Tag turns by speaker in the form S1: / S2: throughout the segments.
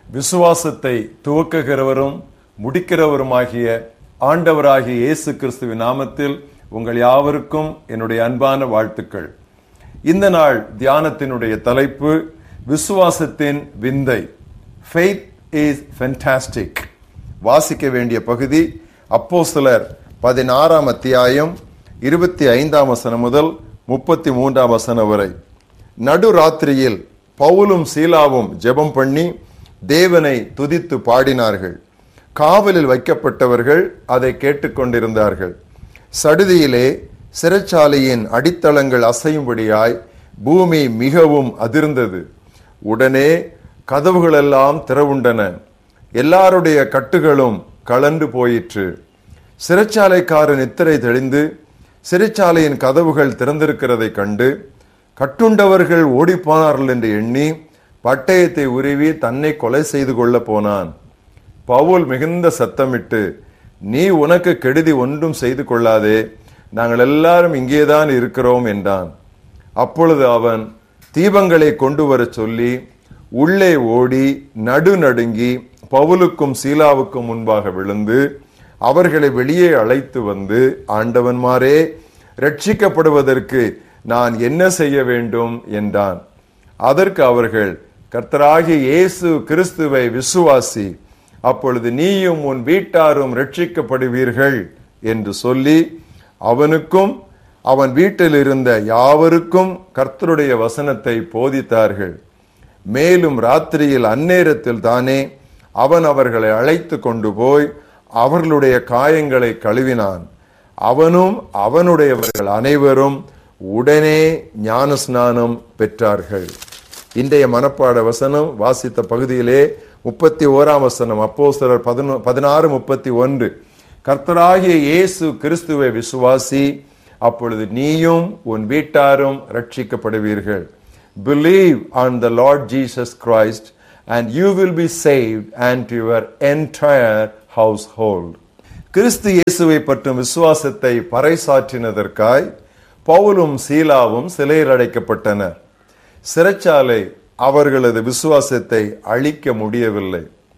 S1: விசுவாசத்தை துவக்குகிறவரும் முடிக்கிறவருமாகிய ஆண்டவராகிய இயேசு கிறிஸ்துவின் நாமத்தில் உங்கள் யாவருக்கும் என்னுடைய அன்பான வாழ்த்துக்கள் இந்த நாள் தியானத்தினுடைய தலைப்பு விசுவாசத்தின் விந்தை ஃபெய்த் இஸ் ஃபென்டாஸ்டிக் வாசிக்க வேண்டிய பகுதி அப்போஸ்தலர் பதினாறாம் அத்தியாயம் இருபத்தி ஐந்தாம் வசனம் முதல் முப்பத்தி மூன்றாம் வசனம் வரை நடுராத்திரியில் பவுலும் சீலாவும் ஜெபம் பண்ணி தேவனை துதித்து பாடினார்கள் காவலில் வைக்கப்பட்டவர்கள் அதை கேட்டுக்கொண்டிருந்தார்கள் சடுதியிலே சிறைச்சாலையின் அடித்தளங்கள் அசையும்படியாய் பூமி மிகவும் அதிர்ந்தது உடனே கதவுகளெல்லாம் திறவுண்டன எல்லாருடைய கட்டுகளும் கலண்டு போயிற்று சிறைச்சாலைக்காரன் நித்திரை தெளிந்து சிறைச்சாலையின் கதவுகள் திறந்திருக்கிறதை கண்டு கட்டுண்டவர்கள் ஓடிப்போனார்கள் என்று எண்ணி பட்டயத்தை உருவி தன்னை கொலை செய்து கொள்ள போனான் பவுல் மிகுந்த சத்தமிட்டு நீ உனக்கு கெடுதி ஒன்றும் செய்து கொள்ளாதே நாங்கள் எல்லாரும் இங்கேதான் இருக்கிறோம் என்றான் அப்பொழுது அவன் தீபங்களை கொண்டு வரச் சொல்லி உள்ளே ஓடி நடு நடுங்கி பவுலுக்கும் சீலாவுக்கும் முன்பாக விழுந்து அவர்களை வெளியே அழைத்து வந்து ஆண்டவன்மாரே ரட்சிக்கப்படுவதற்கு நான் என்ன செய்ய வேண்டும் என்றான் அதற்கு அவர்கள் கர்த்தராகிய இயேசு கிறிஸ்துவை விசுவாசி அப்பொழுது நீயும் உன் வீட்டாரும் ரட்சிக்கப்படுவீர்கள் என்று சொல்லி அவனுக்கும் அவன் வீட்டில் இருந்த யாவருக்கும் கர்த்தருடைய வசனத்தை போதித்தார்கள் மேலும் ராத்திரியில் அந்நேரத்தில் தானே அவன் அவர்களை அழைத்து கொண்டு போய் அவர்களுடைய காயங்களை கழுவினான் அவனும் அவனுடையவர்கள் அனைவரும் உடனே ஞான ஸ்நானம் பெற்றார்கள் இன்றைய மனப்பாட வசனம் வாசித்த பகுதியிலே முப்பத்தி ஓராம் வசனம் அப்போ சிலர் பதினாறு முப்பத்தி ஒன்று கர்த்தராகிய இயேசு கிறிஸ்துவை விசுவாசி அப்பொழுது நீயும் உன் வீட்டாரும் ரட்சிக்கப்படுவீர்கள் believe on the Lord Jesus Christ and you will be saved and your entire household கிறிஸ்து இயேசுவை பற்றும் விசுவாசத்தை பறைசாற்றினதற்காய் பவுலும் சீலாவும் சிலையில் அடைக்கப்பட்டனர் சிறைச்சாலை அவர்களது விசுவாசத்தை அழிக்க முடியவில்லை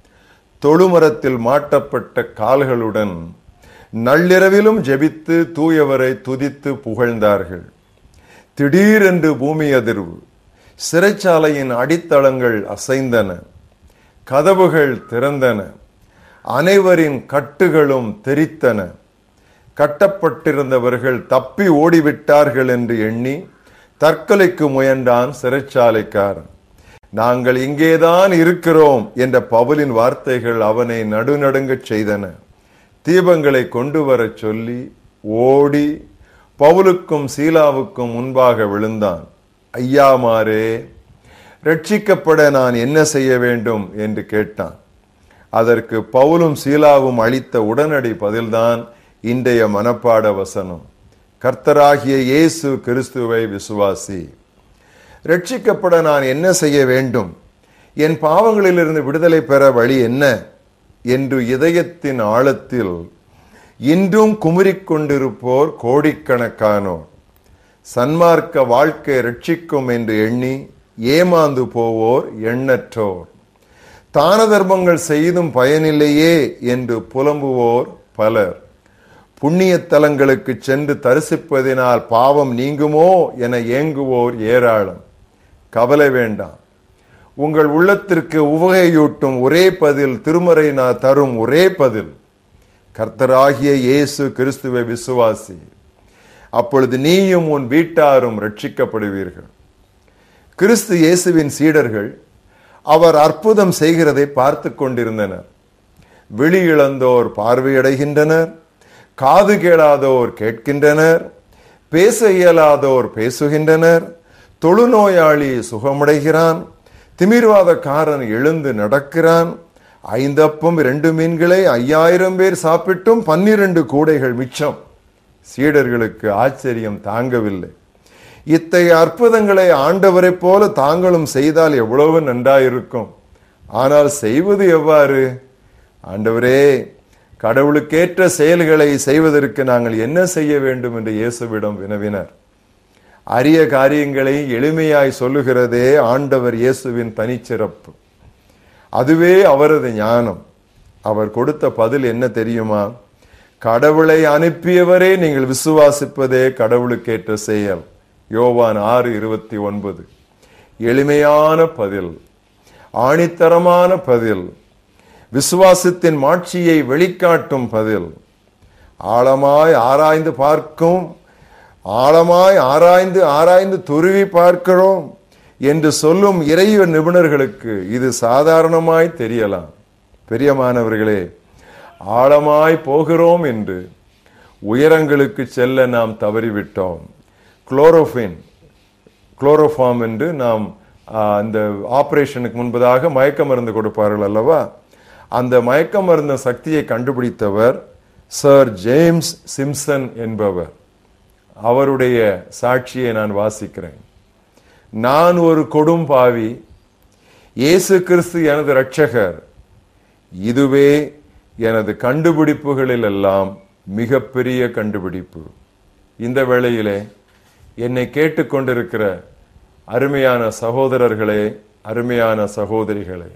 S1: தொழுமரத்தில் மாட்டப்பட்ட கால்களுடன் நள்ளிரவிலும் ஜெபித்து தூயவரை துதித்து புகழ்ந்தார்கள் திடீரென்று பூமி அதிர்வு சிறைச்சாலையின் அடித்தளங்கள் அசைந்தன கதவுகள் திறந்தன அனைவரின் கட்டுகளும் தெரித்தன கட்டப்பட்டிருந்தவர்கள் தப்பி ஓடிவிட்டார்கள் என்று எண்ணி தற்கொலைக்கு முயன்றான் சிறைச்சாலைக்காரன் நாங்கள் இங்கேதான் இருக்கிறோம் என்ற பவுலின் வார்த்தைகள் அவனை நடுநடுங்கச் செய்தன தீபங்களை கொண்டு வரச் சொல்லி ஓடி பவுலுக்கும் சீலாவுக்கும் முன்பாக விழுந்தான் ஐயாமாரே ரட்சிக்கப்பட நான் என்ன செய்ய வேண்டும் என்று கேட்டான் அதற்கு பவுலும் சீலாவும் அளித்த உடனடி பதில்தான் இன்றைய மனப்பாட வசனம் கர்த்தராகிய இயேசு கிறிஸ்துவை விசுவாசி ரட்சிக்கப்பட நான் என்ன செய்ய வேண்டும் என் பாவங்களிலிருந்து விடுதலை பெற வழி என்ன என்று இதயத்தின் ஆழத்தில் இன்றும் குமுறிக் கொண்டிருப்போர் கோடிக்கணக்கானோர் சன்மார்க்க வாழ்க்கை ரட்சிக்கும் என்று எண்ணி ஏமாந்து போவோர் எண்ணற்றோர் தான தர்மங்கள் செய்தும் பயனில்லையே என்று புலம்புவோர் பலர் புண்ணிய தலங்களுக்கு சென்று தரிசிப்பதினால் பாவம் நீங்குமோ என ஏங்குவோர் ஏராளம் கவலை வேண்டாம் உங்கள் உள்ளத்திற்கு உவகையூட்டும் ஒரே பதில் திருமறை நான் தரும் ஒரே பதில் கர்த்தராகிய இயேசு கிறிஸ்துவை விசுவாசி அப்பொழுது நீயும் உன் வீட்டாரும் ரட்சிக்கப்படுவீர்கள் கிறிஸ்து இயேசுவின் சீடர்கள் அவர் அற்புதம் செய்கிறதை பார்த்து கொண்டிருந்தனர் விழி இழந்தோர் பார்வையடைகின்றனர் காது கேளாதோர் கேட்கின்றனர் பேச இயலாதோர் பேசுகின்றனர் தொழுநோயாளி சுகமடைகிறான் திமிர்வாதக்காரன் எழுந்து நடக்கிறான் ஐந்தப்பம் இரண்டு மீன்களை ஐயாயிரம் பேர் சாப்பிட்டும் பன்னிரண்டு கூடைகள் மிச்சம் சீடர்களுக்கு ஆச்சரியம் தாங்கவில்லை இத்தகைய அற்புதங்களை ஆண்டவரைப் போல தாங்களும் செய்தால் எவ்வளவு நன்றாயிருக்கும் ஆனால் செய்வது எவ்வாறு ஆண்டவரே கடவுளுக்கேற்ற செயல்களை செய்வதற்கு நாங்கள் என்ன செய்ய வேண்டும் என்று இயேசுவிடம் வினவினர் அரிய காரியங்களை எளிமையாய் சொல்லுகிறதே ஆண்டவர் இயேசுவின் தனிச்சிறப்பு அதுவே அவரது ஞானம் அவர் கொடுத்த பதில் என்ன தெரியுமா கடவுளை அனுப்பியவரே நீங்கள் விசுவாசிப்பதே கடவுளுக்கேற்ற செயல் யோவான் ஆறு இருபத்தி ஒன்பது எளிமையான பதில் ஆணித்தரமான பதில் விசுவாசத்தின் மாட்சியை வெளிக்காட்டும் பதில் ஆழமாய் ஆராய்ந்து பார்க்கும் ஆழமாய் ஆராய்ந்து ஆராய்ந்து துருவி பார்க்கிறோம் என்று சொல்லும் இறைவ நிபுணர்களுக்கு இது சாதாரணமாய் தெரியலாம் பெரியமானவர்களே ஆழமாய் போகிறோம் என்று உயரங்களுக்கு செல்ல நாம் தவறிவிட்டோம் குளோரோஃபின் குளோரோஃபார்ம் என்று நாம் அந்த ஆபரேஷனுக்கு முன்பதாக மயக்க மருந்து கொடுப்பார்கள் அல்லவா அந்த மயக்க மருந்து சக்தியை கண்டுபிடித்தவர் சர் ஜேம்ஸ் சிம்சன் என்பவர் அவருடைய சாட்சியை நான் வாசிக்கிறேன் நான் ஒரு கொடும் பாவி இயேசு கிறிஸ்து எனது இரட்சகர் இதுவே எனது கண்டுபிடிப்புகளில் எல்லாம் மிகப்பெரிய கண்டுபிடிப்பு இந்த வேளையிலே என்னை கேட்டுக்கொண்டிருக்கிற அருமையான சகோதரர்களே அருமையான சகோதரிகளே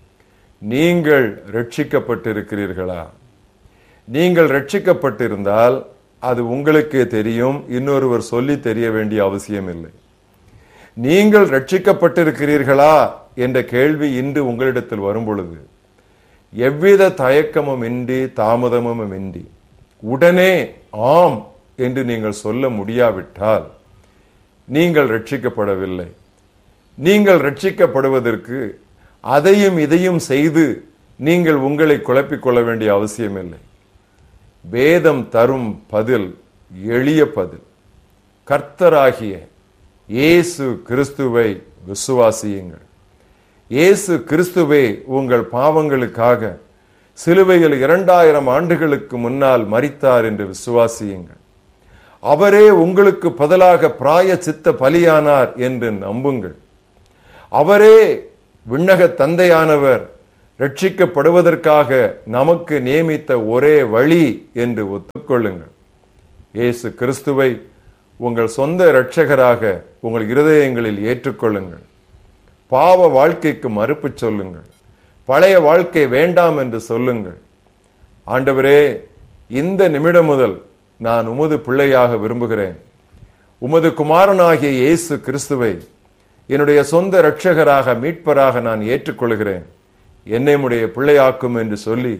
S1: நீங்கள் ரட்சிக்கப்பட்டிருக்கிறீர்களா நீங்கள் ரட்சிக்கப்பட்டிருந்தால் அது உங்களுக்கே தெரியும் இன்னொருவர் சொல்லி தெரிய வேண்டிய அவசியம் இல்லை நீங்கள் ரட்சிக்கப்பட்டிருக்கிறீர்களா என்ற கேள்வி இன்று உங்களிடத்தில் வரும் பொழுது எவ்வித தயக்கமும் இன்றி தாமதமும் இன்றி உடனே ஆம் என்று நீங்கள் சொல்ல முடியாவிட்டால் நீங்கள் ரட்சிக்கப்படவில்லை நீங்கள் ரட்சிக்கப்படுவதற்கு அதையும் இதையும் செய்து நீங்கள் உங்களை குழப்பிக் கொள்ள வேண்டிய அவசியமில்லை வேதம் தரும் பதில் எளிய பதில் கர்த்தராகிய இயேசு கிறிஸ்துவை விசுவாசியுங்கள் இயேசு கிறிஸ்துவே உங்கள் பாவங்களுக்காக சிலுவையில் இரண்டாயிரம் ஆண்டுகளுக்கு முன்னால் மரித்தார் என்று விசுவாசியுங்கள் அவரே உங்களுக்கு பதிலாக பிராய சித்த பலியானார் என்று நம்புங்கள் அவரே விண்ணக தந்தையானவர் ரட்சிக்கப்படுவதற்காக நமக்கு நியமித்த ஒரே வழி என்று ஒத்துக்கொள்ளுங்கள் இயேசு கிறிஸ்துவை உங்கள் சொந்த இரட்சகராக உங்கள் இருதயங்களில் ஏற்றுக்கொள்ளுங்கள் பாவ வாழ்க்கைக்கு மறுப்பு சொல்லுங்கள் பழைய வாழ்க்கை வேண்டாம் என்று சொல்லுங்கள் ஆண்டவரே இந்த நிமிடம் முதல் நான் உமது பிள்ளையாக விரும்புகிறேன் உமது குமாரனாகிய இயேசு கிறிஸ்துவை என்னுடைய சொந்த இரட்சகராக மீட்பராக நான் ஏற்றுக்கொள்கிறேன் என்னை உடைய பிள்ளையாக்கும் என்று சொல்லி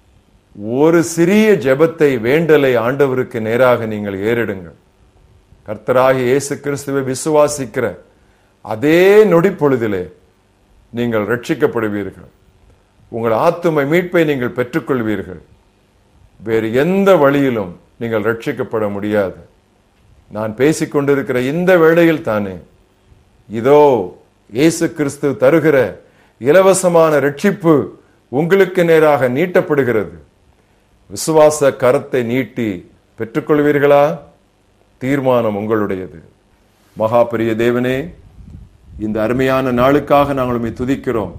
S1: ஒரு சிறிய ஜெபத்தை வேண்டலை ஆண்டவருக்கு நேராக நீங்கள் ஏறிடுங்கள் கர்த்தராகிய இயேசு கிறிஸ்துவை விசுவாசிக்கிற அதே நொடி பொழுதிலே நீங்கள் ரட்சிக்கப்படுவீர்கள் உங்கள் ஆத்துமை மீட்பை நீங்கள் பெற்றுக்கொள்வீர்கள் வேறு எந்த வழியிலும் நீங்கள் ரட்சிக்கப்பட முடியாது நான் பேசிக்கொண்டிருக்கிற இந்த வேளையில் தானே இதோ இயேசு கிறிஸ்து தருகிற இலவசமான ரட்சிப்பு உங்களுக்கு நேராக நீட்டப்படுகிறது விசுவாச கரத்தை நீட்டி பெற்றுக்கொள்வீர்களா தீர்மானம் உங்களுடையது மகா பெரிய தேவனே இந்த அருமையான நாளுக்காக நாங்கள் உண்மை துதிக்கிறோம்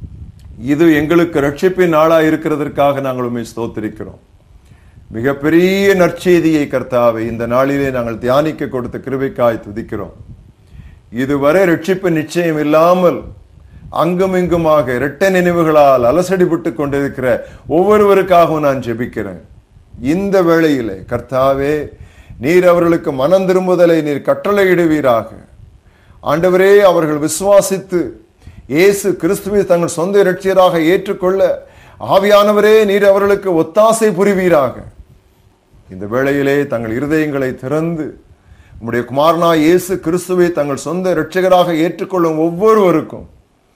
S1: இது எங்களுக்கு ரட்சிப்பின் நாளா இருக்கிறதற்காக நாங்கள் உண்மை ஸ்தோத்திரிக்கிறோம் மிகப்பெரிய நற்செய்தியை கர்த்தாவை இந்த நாளிலே நாங்கள் தியானிக்க கொடுத்த கிருபைக்காய் துதிக்கிறோம் இதுவரை ரட்சிப்பு நிச்சயம் இல்லாமல் அங்கும் இங்குமாக இரட்ட நினைவுகளால் அலசடிபட்டு கொண்டிருக்கிற ஒவ்வொருவருக்காகவும் நான் ஜெபிக்கிறேன் இந்த வேளையிலே கர்த்தாவே நீர் அவர்களுக்கு மனம் திரும்புதலை நீர் கட்டளையிடுவீராக ஆண்டவரே அவர்கள் விசுவாசித்து இயேசு கிறிஸ்துவை தங்கள் சொந்த இரட்சியராக ஏற்றுக்கொள்ள ஆவியானவரே நீர் அவர்களுக்கு ஒத்தாசை புரிவீராக இந்த வேளையிலே தங்கள் இருதயங்களை திறந்து உம்முடைய குமாரனா இயேசு கிறிஸ்துவை தங்கள் சொந்த இரட்சகராக ஏற்றுக்கொள்ளும் ஒவ்வொருவருக்கும்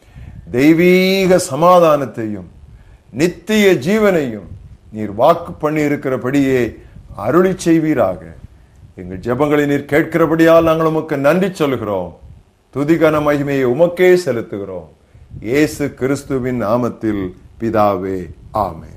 S1: தெய்வீக சமாதானத்தையும் நித்திய ஜீவனையும் நீர் வாக்கு பண்ணி இருக்கிறபடியே அருளி செய்வீராக எங்கள் ஜெபங்களை நீர் கேட்கிறபடியால் நாங்கள் உமக்கு நன்றி சொல்கிறோம் துதிகன மகிமையை உமக்கே செலுத்துகிறோம் இயேசு கிறிஸ்துவின் நாமத்தில் பிதாவே ஆமென்